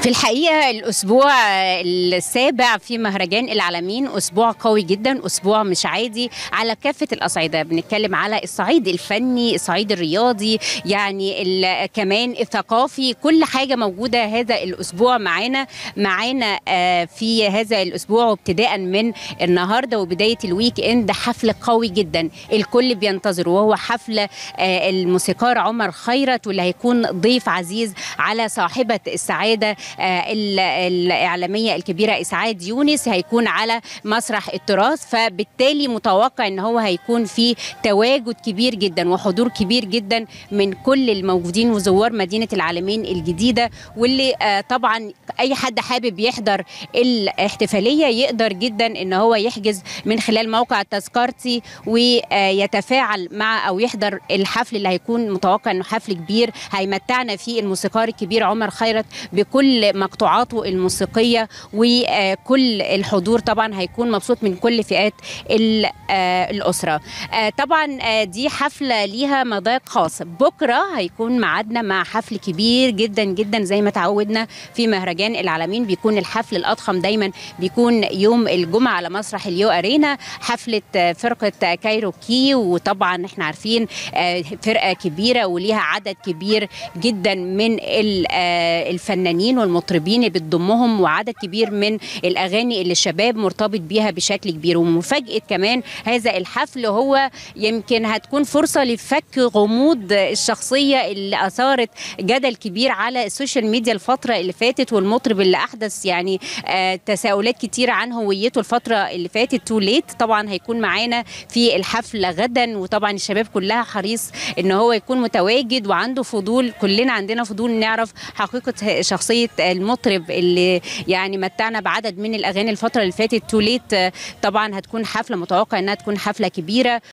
في الحقيقة الأسبوع السابع في مهرجان العالمين أسبوع قوي جدا أسبوع مش عادي على كافة الأصعدة بنتكلم على الصعيد الفني الصعيد الرياضي يعني ال- كمان الثقافي كل حاجة موجودة هذا الأسبوع معانا معانا آه، في هذا الأسبوع وابتداء من النهاردة وبداية الويك إند حفل قوي جدا الكل بينتظره وهو حفل آه، الموسيقار عمر خيرت واللي هيكون ضيف عزيز على صاحبة السعادة آه، ال- الإعلامية الكبيرة إسعاد يونس هيكون على مسرح التراث فبالتالي متوقع ان هو هيكون في تواجد كبير جدا وحضور كبير جدا من كل الموجودين وزوار مدينة العالمين الجديدة واللي آه، طبعا اي حد حابب يحضر الاحتفالية يقدر جدا ان هو يحجز من خلال موقع تذكرتي ويتفاعل مع او يحضر الحفل اللي هيكون متوقع انه حفل كبير هيمتعنا فيه الموسيقار الكبير عمر خيرت بكل مقطوعاته الموسيقية وكل الحضور طبعا هيكون مبسوط من كل فئات ال- آه، الأسرة آه، طبعا آه، دي حفلة ليها مذاق خاص بكرة هيكون ميعادنا مع حفل كبير جدا جدا زي ما تعودنا في مهرجان العالمين بيكون الحفل الأضخم دايما بيكون يوم الجمعة على مسرح اليو أرينا حفلة آه، فرقة كايروكي وطبعا احنا عارفين آه، فرقة كبيرة وليها عدد كبير جدا من ال- آه، الفنانين والمطربين اللي بتضمهم وعدد كبير من الاغاني اللي الشباب مرتبط بيها بشكل كبير ومفاجاه كمان هذا الحفل هو يمكن هتكون فرصه لفك غموض الشخصيه اللي اثارت جدل كبير على السوشيال ميديا الفتره اللي فاتت والمطرب اللي احدث يعني آه، تساؤلات كتير عن هويته الفتره اللي فاتت تو ليت طبعا هيكون معانا في الحفل غدا وطبعا الشباب كلها حريص ان هو يكون متواجد وعنده فضول كلنا عندنا فضول نعرف حقيقه شخصيه المطرب اللي يعني متعنا بعدد من الاغاني الفتره اللي فاتت تو ليت طبعا هتكون حفله متوقع انها تكون حفله كبيره